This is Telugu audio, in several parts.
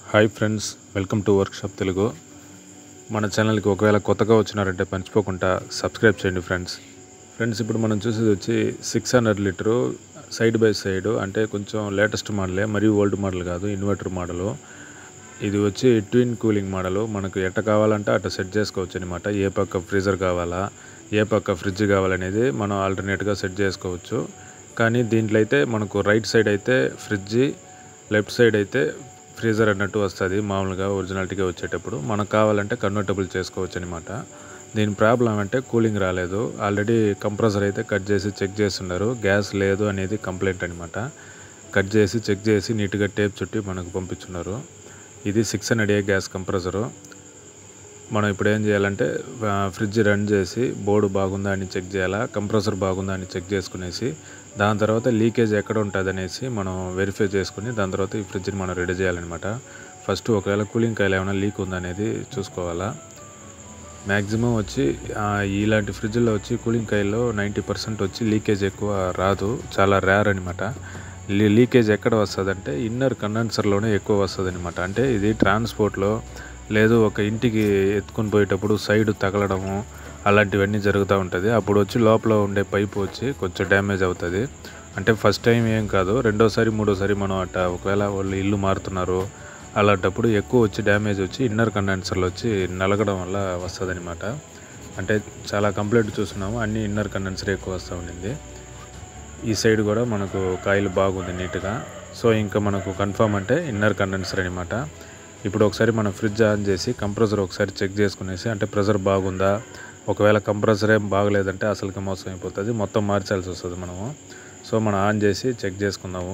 hi friends welcome to workshop Telugu మన ఛానల్కి ఒకవేళ కొత్తగా వచ్చినారంటే మర్చిపోకుండా సబ్స్క్రైబ్ చేయండి ఫ్రెండ్స్ ఫ్రెండ్స్ ఇప్పుడు మనం చూసేది వచ్చి six hundred litre side by side అంటే కొంచెం లేటెస్ట్ మోడలే మరియు ఓల్డ్ మోడల్ కాదు ఇన్వర్టర్ మోడలు ఇది వచ్చి ట్విన్ కూలింగ్ మోడల్ మనకు ఎట్ట కావాలంటే అట్ట సెట్ చేసుకోవచ్చు అనమాట ఏ పక్క ఫ్రీజర్ కావాలా ఏ పక్క ఫ్రిడ్జ్ కావాలనేది మనం ఆల్టర్నేట్గా సెట్ చేసుకోవచ్చు కానీ దీంట్లో అయితే మనకు రైట్ సైడ్ అయితే ఫ్రిడ్జ్ లెఫ్ట్ సైడ్ అయితే ఫ్రీజర్ అన్నట్టు వస్తుంది మామూలుగా ఒరిజినాలిటీగా వచ్చేటప్పుడు మనకు కావాలంటే కన్వర్టబుల్ చేసుకోవచ్చు అనమాట దీని ప్రాబ్లం అంటే కూలింగ్ రాలేదు ఆల్రెడీ కంప్రెసర్ అయితే కట్ చేసి చెక్ చేస్తున్నారు గ్యాస్ లేదు అనేది కంప్లైంట్ అనమాట కట్ చేసి చెక్ చేసి నీట్గా టేప్ చుట్టి మనకు పంపించున్నారు ఇది సిక్స్ హండ్రెడ్ ఏ గ్యాస్ కంప్రెసరు మనం ఇప్పుడు ఏం చేయాలంటే ఆ, ఫ్రిడ్జ్ రన్ చేసి బోర్డు బాగుందా అని చెక్ చేయాలా కంప్రెసర్ బాగుందా అని చెక్ చేసుకునేసి దాని తర్వాత లీకేజ్ ఎక్కడ ఉంటుంది అనేసి మనం వెరిఫై చేసుకుని దాని తర్వాత ఈ ఫ్రిడ్జ్ని మనం రెడీ చేయాలన్నమాట ఫస్ట్ ఒకవేళ కూలింగ్ కాయలు ఏమైనా లీక్ ఉందా అనేది చూసుకోవాలా మ్యాక్సిమం వచ్చి ఆ, ఇలాంటి ఫ్రిడ్జ్లో వచ్చి కూలింగ్ కాయల్లో నైంటీ పర్సెంట్ వచ్చి లీకేజ్ ఎక్కువ రాదు చాలా రేర్ అనమాట లీకేజ్ ఎక్కడ వస్తుందంటే ఇన్నర్ కండెన్సర్లోనే ఎక్కువ వస్తుంది అనమాట అంటే ఇది ట్రాన్స్పోర్ట్లో లేదు ఒక ఇంటికి ఎత్తుకొని పోయేటప్పుడు సైడ్ తగలడము అలాంటివన్నీ జరుగుతూ ఉంటుంది అప్పుడు వచ్చి లోపల ఉండే పైపు వచ్చి కొంచెం డ్యామేజ్ అవుతుంది అంటే ఫస్ట్ టైం ఏం కాదు రెండోసారి మూడోసారి మనం అట్ట ఒకవేళ వాళ్ళు ఇల్లు మారుతున్నారు అలాంటప్పుడు ఎక్కువ వచ్చి డ్యామేజ్ వచ్చి ఇన్నర్ కండెన్సర్లు వచ్చి నలగడం వల్ల వస్తుంది అంటే చాలా కంప్లైంట్ చూస్తున్నాము అన్ని ఇన్నర్ కండెన్సర్ ఎక్కువ వస్తూ ఉండింది ఈ సైడ్ కూడా మనకు కాయలు బాగుంది నీట్గా సో ఇంకా మనకు కన్ఫర్మ్ అంటే ఇన్నర్ కండెన్సర్ అనమాట ఇప్పుడు ఒకసారి మనం ఫ్రిడ్జ్ ఆన్ చేసి కంప్రెసర్ ఒకసారి చెక్ చేసుకునేసి అంటే ప్రెషర్ బాగుందా ఒకవేళ కంప్రెసర్ ఏం బాగలేదంటే అసలుకి మోసం అయిపోతుంది మొత్తం మార్చాల్సి వస్తుంది మనము సో మనం ఆన్ చేసి చెక్ చేసుకుందాము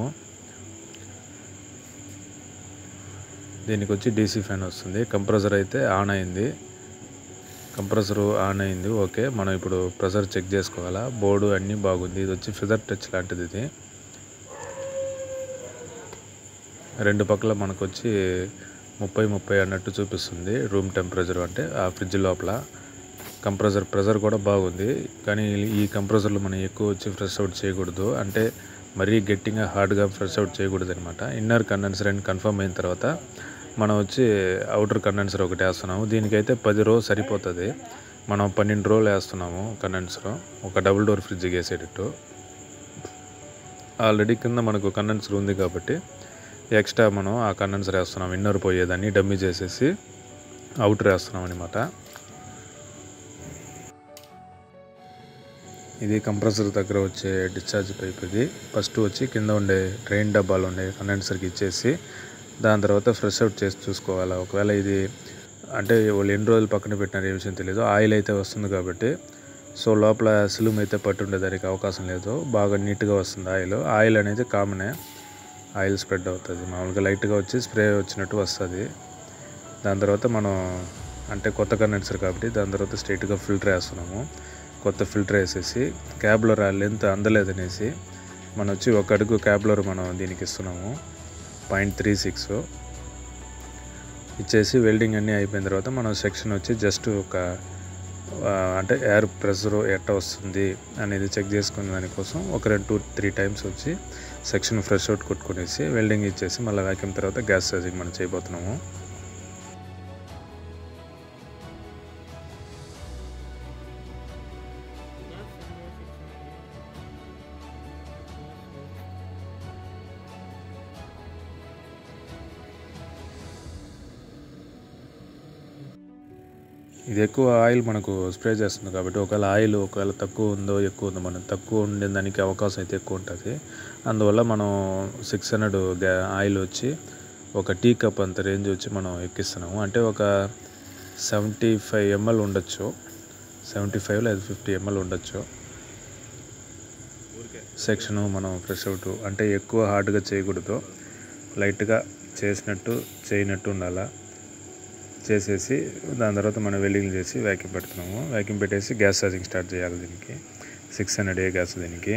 దీనికి వచ్చి డీసీ ఫ్యాన్ వస్తుంది కంప్రెసర్ అయితే ఆన్ అయింది కంప్రెసర్ ఆన్ అయింది ఓకే మనం ఇప్పుడు ప్రెషర్ చెక్ చేసుకోవాలా బోర్డు అన్నీ బాగుంది ఇది వచ్చి ఫిజర్ టచ్ లాంటిది ఇది రెండు పక్కల మనకు వచ్చి ముప్పై ముప్పై అన్నట్టు చూపిస్తుంది రూమ్ టెంపరేచర్ అంటే ఆ ఫ్రిడ్జ్ లోపల కంప్రెసర్ ప్రెషర్ కూడా బాగుంది కానీ ఈ కంప్రెసర్లో మనం ఎక్కువ వచ్చి ఫ్రెష్ అవుట్ చేయకూడదు అంటే మరీ గట్టిగా హార్డ్గా ఫ్రెష్ అవుట్ చేయకూడదు అనమాట ఇన్నర్ కండెన్సర్ అని కన్ఫర్మ్ అయిన తర్వాత మనం వచ్చి అవుటర్ కండెన్సర్ ఒకటి వేస్తున్నాము దీనికైతే పది రో సరిపోతుంది మనం పన్నెండు రోజులు వేస్తున్నాము కండెన్సర్ ఒక డబుల్ డోర్ ఫ్రిడ్జ్కి వేసేటట్టు ఆల్రెడీ కింద మనకు కండెన్సర్ ఉంది కాబట్టి ఎక్స్ట్రా మనం ఆ కండెన్సర్ వేస్తున్నాం ఇన్నర్ పోయేదాన్ని డమ్మీ చేసేసి అవుటర్ వేస్తున్నాం అనమాట ఇది కంప్రెసర్ దగ్గర వచ్చే డిశ్చార్జ్ పైప్ ఇది ఫస్ట్ వచ్చి కింద ఉండే డ్రైన్ డబ్బాలు ఉండే కండెన్సర్కి ఇచ్చేసి దాని తర్వాత ఫ్రెష్ అవుట్ చేసి చూసుకోవాలి ఒకవేళ ఇది అంటే వాళ్ళు ఎన్ని రోజులు పక్కన పెట్టినారు ఏ విషయం తెలియదు ఆయిల్ అయితే వస్తుంది కాబట్టి సో లోపల సిలుమ్ అయితే పట్టుండే దానికి అవకాశం లేదు బాగా నీట్గా వస్తుంది ఆయిల్ ఆయిల్ అనేది కామనే ఆయిల్ స్ప్రెడ్ అవుతుంది మామూలుగా లైట్గా వచ్చి స్ప్రే వచ్చినట్టు వస్తుంది దాని తర్వాత మనం అంటే కొత్త కండెన్సర్ కాబట్టి దాని తర్వాత స్ట్రైట్గా ఫిల్టర్ వేస్తున్నాము కొత్త ఫిల్టర్ వేసేసి క్యాబ్లర్ ఆ లెంత్ అందలేదనేసి మనం వచ్చి ఒక అడుగు క్యాబ్లర్ మనం దీనికి ఇస్తున్నాము పాయింట్ త్రీ సిక్స్ ఇచ్చేసి వెల్డింగ్ అన్నీ అయిపోయిన తర్వాత మనం సెక్షన్ వచ్చి జస్ట్ ఒక ఆ, అంటే ఎయిర్ ప్రెషర్ ఎట్ట వస్తుంది అనేది చెక్ చేసుకునే దానికోసం ఒక రెండు టూ త్రీ టైమ్స్ వచ్చి సెక్షన్ ఫ్రెష్ అవుట్ కొట్టుకునేసి వెల్డింగ్ ఇచ్చేసి మళ్ళీ వ్యాక్యూమ్ తర్వాత గ్యాస్ ఛార్జింగ్ మనం చేయబోతున్నాము ఇది ఎక్కువ ఆయిల్ మనకు స్ప్రే చేస్తుంది కాబట్టి ఒకవేళ ఆయిల్ ఒకవేళ తక్కువ ఉందో ఎక్కువ ఉందో మనం తక్కువ ఉండే దానికి అవకాశం అయితే ఎక్కువ ఉంటుంది అందువల్ల మనం సిక్స్ హండ్రెడ్ గ్యా ఆయిల్ వచ్చి ఒక టీ కప్ అంత రేంజ్ వచ్చి మనం ఎక్కిస్తున్నాము అంటే ఒక సెవెంటీ ఫైవ్ ఎంఎల్ ఉండొచ్చు సెవెంటీ ఫైవ్ లేదా ఫిఫ్టీ ఎంఎల్ ఉండొచ్చు సెక్షను మనం ఫ్రెష్ అవుట్ అంటే ఎక్కువ హార్డ్గా చేయకూడదు లైట్గా చేసినట్టు చేయనట్టు ఉండాలా చేసేసి దాని తర్వాత మనం వెల్డింగ్ చేసి వ్యాక్యూమ్ పెడుతున్నాము వ్యాక్యూమ్ పెట్టేసి గ్యాస్ ఛార్జింగ్ స్టార్ట్ చేయాలి దీనికి సిక్స్ హండ్రెడ్ ఏ గ్యాస్ దీనికి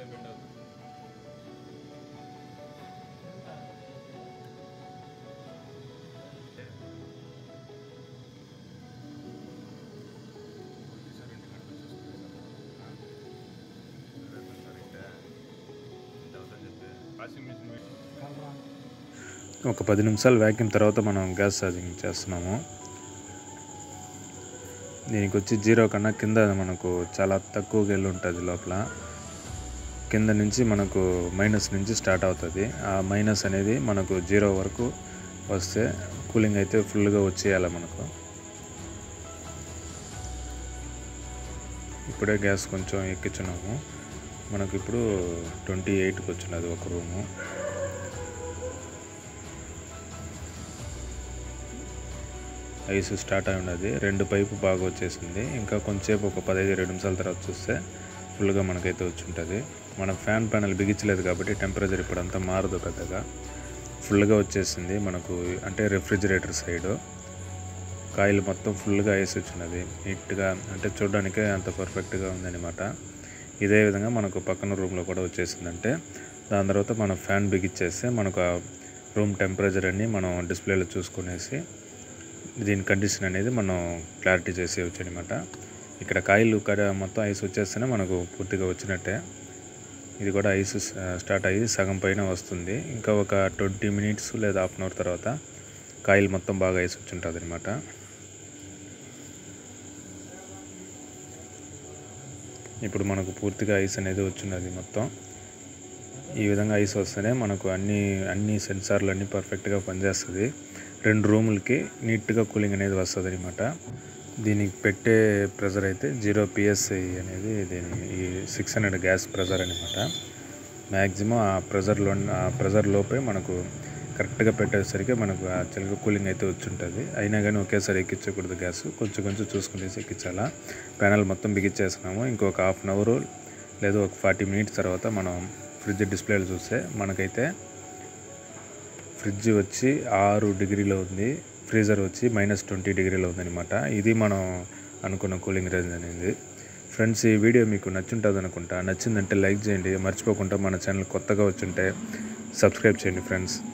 ఒక పది నిమిషాలు వ్యాక్యూమ్ తర్వాత మనం గ్యాస్ ఛార్జింగ్ చేస్తున్నాము దీనికి వచ్చి జీరో కన్నా కింద మనకు చాలా తక్కువగా వెళ్ళి ఉంటుంది లోపల కింద నుంచి మనకు మైనస్ నుంచి స్టార్ట్ అవుతుంది ఆ మైనస్ అనేది మనకు జీరో వరకు వస్తే కూలింగ్ అయితే ఫుల్గా వచ్చేయాలి మనకు ఇప్పుడే గ్యాస్ కొంచెం ఎక్కించున్నాము మనకు ఇప్పుడు ట్వంటీ ఎయిట్కి వచ్చినది ఒక రూము ఐస్ స్టార్ట్ అయి ఉన్నది రెండు పైపు బాగా వచ్చేసింది ఇంకా కొంచెంసేపు ఒక పదహైదు ఇరవై నిమిషాల తర్వాత చూస్తే ఫుల్గా మనకైతే వచ్చి ఉంటుంది మన ఫ్యాన్ ప్యానల్ బిగించలేదు కాబట్టి టెంపరేచర్ ఇప్పుడు అంతా మారదు పెద్దగా ఫుల్గా వచ్చేసింది మనకు అంటే రెఫ్రిజిరేటర్ సైడు కాయలు మొత్తం ఫుల్గా ఐస్ వచ్చినది నీట్గా అంటే చూడడానికే అంత పర్ఫెక్ట్గా ఉందన్నమాట ఇదే విధంగా మనకు పక్కన రూమ్లో కూడా వచ్చేసిందంటే దాని తర్వాత మనం ఫ్యాన్ బిగించేస్తే మనకు ఆ రూమ్ టెంపరేచర్ అన్ని మనం డిస్ప్లేలో చూసుకునేసి దీని కండిషన్ అనేది మనం క్లారిటీ చేసేయచ్చు అనమాట ఇక్కడ కాయలు కడ మొత్తం ఐస్ వచ్చేస్తేనే మనకు పూర్తిగా వచ్చినట్టే ఇది కూడా ఐస్ స్టార్ట్ అయ్యి సగం పైన వస్తుంది ఇంకా ఒక ట్వంటీ మినిట్స్ లేదా హాఫ్ అన్ అవర్ తర్వాత కాయలు మొత్తం బాగా ఐస్ వచ్చి ఉంటుంది అనమాట ఇప్పుడు మనకు పూర్తిగా ఐస్ అనేది వచ్చినది మొత్తం ఈ విధంగా ఐస్ వస్తేనే మనకు అన్ని అన్ని సెన్సార్లు అన్నీ పర్ఫెక్ట్గా పనిచేస్తుంది రెండు రూములకి నీట్గా కూలింగ్ అనేది వస్తుంది అనమాట దీనికి పెట్టే ప్రెజర్ అయితే జీరో పిఎస్ఐ అనేది దీని ఈ సిక్స్ హండ్రెడ్ గ్యాస్ ప్రెజర్ అనమాట మ్యాక్సిమం ఆ ప్రెజర్లో ఆ ప్రెజర్ లోపే మనకు కరెక్ట్గా పెట్టేసరికి మనకు ఆ చిలక కూలింగ్ అయితే వచ్చి ఉంటుంది అయినా కానీ ఒకేసారి ఎక్కించకూడదు గ్యాస్ కొంచెం కొంచెం చూసుకునేసి ఎక్కించాలా ప్యానల్ మొత్తం బిగించేస్తున్నాము ఇంకొక హాఫ్ అన్ అవర్ లేదా ఒక ఫార్టీ మినిట్స్ తర్వాత మనం ఫ్రిడ్జ్ డిస్ప్లేలో చూస్తే మనకైతే ఫ్రిడ్జ్ వచ్చి ఆరు డిగ్రీలో ఉంది ఫ్రీజర్ వచ్చి మైనస్ ట్వంటీ డిగ్రీలో ఉందన్నమాట ఇది మనం అనుకున్న కూలింగ్ రేంజ్ అనేది ఫ్రెండ్స్ ఈ వీడియో మీకు నచ్చుంటుంది అనుకుంటా నచ్చిందంటే లైక్ చేయండి మర్చిపోకుండా మన ఛానల్ కొత్తగా వచ్చుంటే సబ్స్క్రైబ్ చేయండి ఫ్రెండ్స్